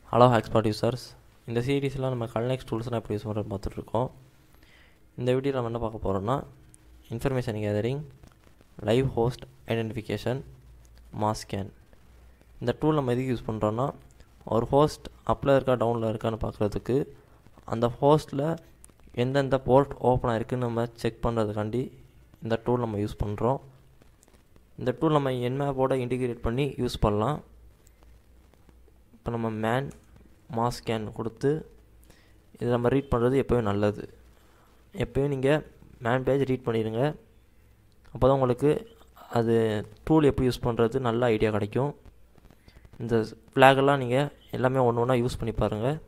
hello ஹாக்ஸ்பாட் users இந்த சீரீஸில் நம்ம கல்நெக்ஸ் டூல்ஸ்லாம் எப்படி யூஸ் பண்ணுறது பார்த்துட்ருக்கோம் இந்த வீடியோ நம்ம என்ன பார்க்க போகிறோம்னா information gathering live host identification mass scan இந்த டூல் நம்ம எதுக்கு யூஸ் பண்ணுறோன்னா ஒரு ஹோஸ்ட் அப்பில் இருக்கா டவுனில் இருக்கான்னு பார்க்குறதுக்கு அந்த ஹோஸ்ட்டில் எந்தெந்த போர்ட் ஓப்பன் ஆயிருக்குன்னு நம்ம செக் பண்ணுறதுக்காண்டி இந்த டூல் நம்ம யூஸ் பண்ணுறோம் இந்த டூல் நம்ம என்மேப்போட இன்டிகிரேட் பண்ணி யூஸ் பண்ணலாம் இப்போ நம்ம மேன் மாஸ் ஸ்கேன் கொடுத்து இதை நம்ம ரீட் பண்ணுறது எப்போயும் நல்லது எப்போயும் நீங்கள் மேன் பேஜ் ரீட் பண்ணிடுங்க அப்போ தான் உங்களுக்கு அது டூல் எப்படி யூஸ் பண்ணுறது நல்ல ஐடியா கிடைக்கும் இந்த ஃப்ளாகெல்லாம் நீங்கள் எல்லாமே ஒன்று ஒன்றா யூஸ் பண்ணி பாருங்கள்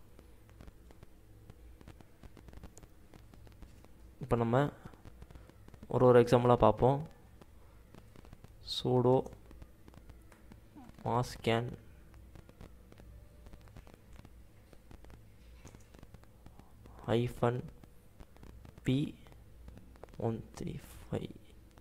இப்போ நம்ம ஒரு ஒரு எக்ஸாம்பிளாக பார்ப்போம் sudo mass scan hyphen P one three five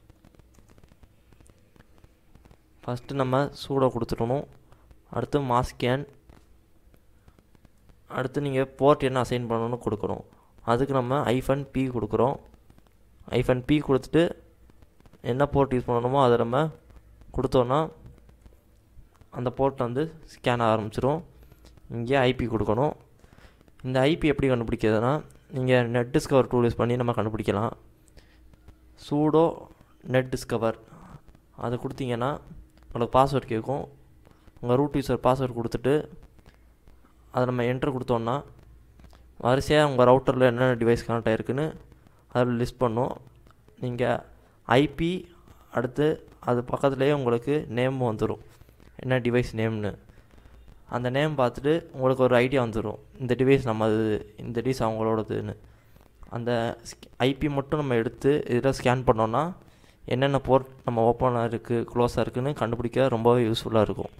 first நம்ம சூடோ கொடுத்துடணும் அடுத்து மாஸ் ஸ்கேன் அடுத்து நீங்கள் போர்ட் என்ன அசைன் பண்ணணும்னு கொடுக்குறோம் அதுக்கு நம்ம ஐஃபன் பி கொடுக்குறோம் ஐஃபன் பி கொடுத்துட்டு என்ன போர்ட் யூஸ் பண்ணணுமோ அதை நம்ம கொடுத்தோன்னா அந்த போர்ட் வந்து ஸ்கேன் ஆரம்பிச்சிடும் இங்கே ஐபி கொடுக்கணும் இந்த ஐபி எப்படி கண்டுபிடிக்கிறதுனா நீங்கள் நெட் டிஸ்கவர் டூல் யூஸ் பண்ணி நம்ம கண்டுபிடிக்கலாம் சூடோ நெட் டிஸ்கவர் அது கொடுத்தீங்கன்னா உங்களுக்கு பாஸ்வேர்ட் கேட்கும் உங்கள் ரூட் யூசர் பாஸ்வேர்ட் கொடுத்துட்டு அதை நம்ம என்ட்ரு கொடுத்தோன்னா வரிசையாக உங்கள் ரவுட்டரில் என்னென்ன டிவைஸ் கனெக்ட் ஆகிருக்குன்னு அதில் லிஸ்ட் பண்ணும் நீங்கள் ஐபி அடுத்து அது பக்கத்துலேயே உங்களுக்கு நேம் வந்துடும் என்ன டிவைஸ் நேம்னு அந்த நேம் பார்த்துட்டு உங்களுக்கு ஒரு ஐடியா வந்துடும் இந்த டிவைஸ் நம்மது இந்த டிவைஸ் அவங்களோடதுன்னு அந்த ஐபி மட்டும் நம்ம எடுத்து இதில் ஸ்கேன் பண்ணோன்னா என்னென்ன போர்ட் நம்ம ஓப்பனாக இருக்குது க்ளோஸாக இருக்குதுன்னு கண்டுபிடிக்க ரொம்பவே யூஸ்ஃபுல்லாக இருக்கும்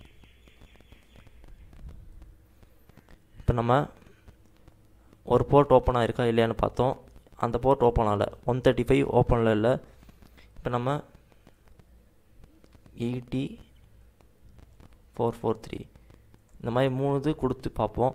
இப்போ நம்ம ஒரு போர்ட் ஓப்பன் ஆகிருக்கா இல்லையான்னு பார்த்தோம் அந்த போர்ட் ஓப்பன் ஆகலை ஒன் தேர்ட்டி ஃபைவ் ஓப்பனில் இல்லை இப்போ நம்ம எயிட்டி ஃபோர் ஃபோர் த்ரீ இந்த மாதிரி மூணு இது கொடுத்து பார்ப்போம்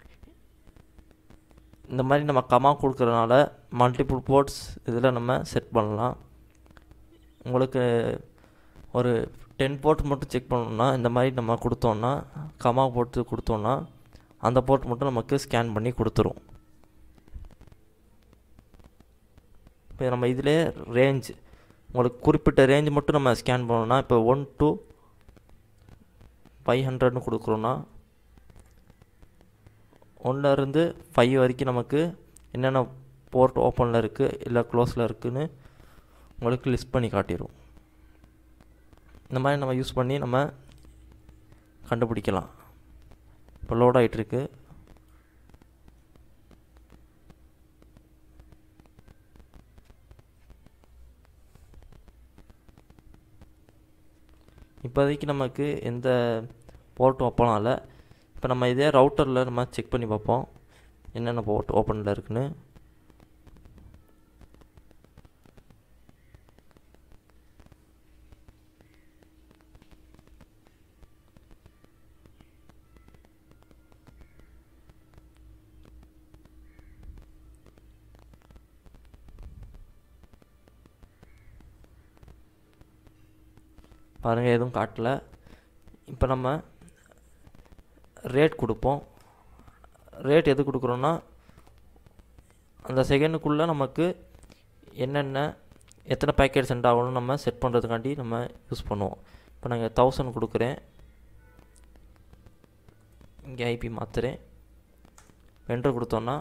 இந்த மாதிரி நம்ம கமா கொடுக்குறதுனால மல்டிபிள் போர்ட்ஸ் இதில் நம்ம செட் பண்ணலாம் உங்களுக்கு ஒரு டென் போர்ட் மட்டும் செக் பண்ணணுன்னா இந்த மாதிரி நம்ம கொடுத்தோன்னா கமா போட்டு கொடுத்தோன்னா அந்த போர்ட் மட்டும் நமக்கு ஸ்கேன் பண்ணி கொடுத்துரும் இப்போ நம்ம இதிலே ரேஞ்ச் உங்களுக்கு குறிப்பிட்ட ரேஞ்ச் மட்டும் நம்ம ஸ்கேன் பண்ணோன்னா இப்போ ஒன் டு ஃபைவ் ஹண்ட்ரட்னு கொடுக்குறோன்னா ஒன்றுலேருந்து ஃபைவ் வரைக்கும் நமக்கு என்னென்ன போர்ட் ஓப்பனில் இருக்குது இல்லை க்ளோஸில் இருக்குதுன்னு உங்களுக்கு லிஸ்ட் பண்ணி காட்டிடும் இந்த மாதிரி நம்ம யூஸ் பண்ணி நம்ம கண்டுபிடிக்கலாம் இப்போ லோட் ஆகிட்டுருக்கு இப்போதைக்கு நமக்கு எந்த போர்ட்டும் ஓப்பன் ஆகலை இப்போ நம்ம இதே ரவுட்டரில் நம்ம செக் பண்ணி பார்ப்போம் என்னென்ன போர்ட் ஓப்பனில் இருக்குன்னு பாருங்கள் எதுவும் காட்டல இப்போ நம்ம ரேட் கொடுப்போம் ரேட் எது கொடுக்குறோன்னா அந்த செகண்டுக்குள்ளே நமக்கு என்னென்ன எத்தனை பேக்கெட் சென்ட் ஆகணும்னு நம்ம செட் பண்ணுறதுக்காண்டி நம்ம யூஸ் பண்ணுவோம் இப்போ நாங்கள் தௌசண்ட் கொடுக்குறேன் இங்கே ஐபி மாற்றுறேன் என்ட்ரு கொடுத்தோன்னா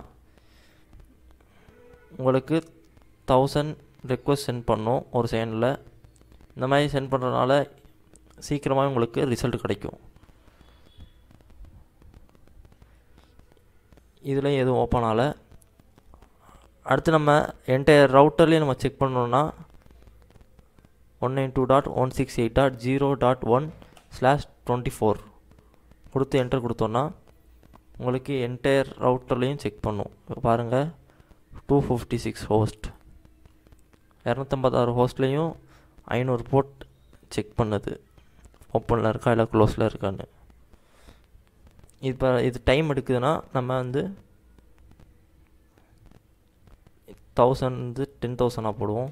உங்களுக்கு தௌசண்ட் ரெக்வஸ்ட் சென்ட் பண்ணோம் ஒரு செகண்டில் இந்த மாதிரி சென்ட் பண்ணுறதுனால சீக்கிரமாக உங்களுக்கு ரிசல்ட் கிடைக்கும் இதில் எதுவும் ஓப்பன் ஆகலை அடுத்து நம்ம என்டையர் ரவுட்டர்லேயும் நம்ம செக் பண்ணோன்னா one nine two dot one six eight dot zero dot one slash twenty four கொடுத்து என்டர் கொடுத்தோன்னா உங்களுக்கு என்டையர் ரவுட்டர்லேயும் செக் பண்ணும் இப்போ பாருங்கள் டூ ஃபிஃப்டி சிக்ஸ் ஹோஸ்ட் இரநூத்தம்பத்தாறு ஹோஸ்ட்லேயும் ஐநூறு போர்ட் செக் பண்ணுது ஓப்பனில் இருக்கா இல்லை க்ளோஸில் இருக்கான்னு இப்போ இது டைம் எடுக்குதுன்னா நம்ம வந்து தௌசண்ட் வந்து டென் தௌசண்டாக போடுவோம்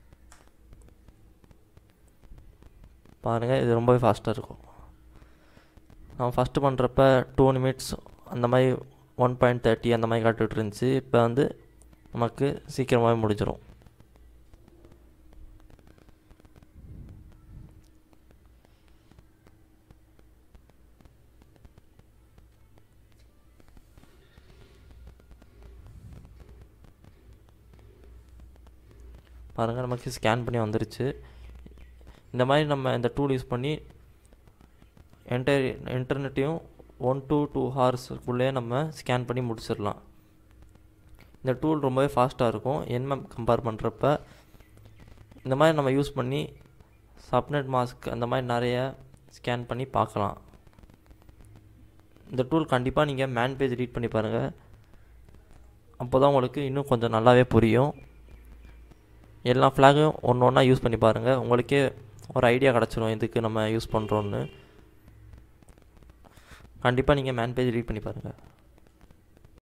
பாருங்கள் இது ரொம்பவே ஃபாஸ்ட்டாக இருக்கும் நான் ஃபஸ்ட்டு பண்ணுறப்ப டூ நிமிட்ஸ் அந்த மாதிரி ஒன் பாயிண்ட் தேர்ட்டி அந்த மாதிரி காட்டுட்டு இருந்துச்சு இப்போ வந்து நமக்கு சீக்கிரமாகவே முடிஞ்சிடும் பாருங்கள் நமக்கு ஸ்கேன் பண்ணி வந்துருச்சு இந்த மாதிரி நம்ம இந்த டூல் யூஸ் பண்ணி என்டர் இன்டர்நெட்டையும் ஒன் டு டூ ஹவர்ஸுக்குள்ளேயே நம்ம ஸ்கேன் பண்ணி முடிச்சிடலாம் இந்த டூல் ரொம்பவே ஃபாஸ்ட்டாக இருக்கும் என்ன கம்பேர் பண்ணுறப்ப இந்த மாதிரி நம்ம யூஸ் பண்ணி சப்நெட் மாஸ்க் அந்த மாதிரி நிறைய ஸ்கேன் பண்ணி பார்க்கலாம் இந்த டூல் கண்டிப்பாக நீங்கள் மேன் பேஜ் ரீட் பண்ணி பாருங்கள் அப்போ தான் உங்களுக்கு இன்னும் கொஞ்சம் நல்லாவே புரியும் எல்லா ஃப்ளாகும் ஒன்று ஒன்றா யூஸ் பண்ணி பாருங்கள் உங்களுக்கே ஒரு ஐடியா கிடச்சிரும் எதுக்கு நம்ம யூஸ் பண்ணுறோன்னு கண்டிப்பாக நீங்கள் மேன் பேஜ் ரீட் பண்ணி பாருங்கள்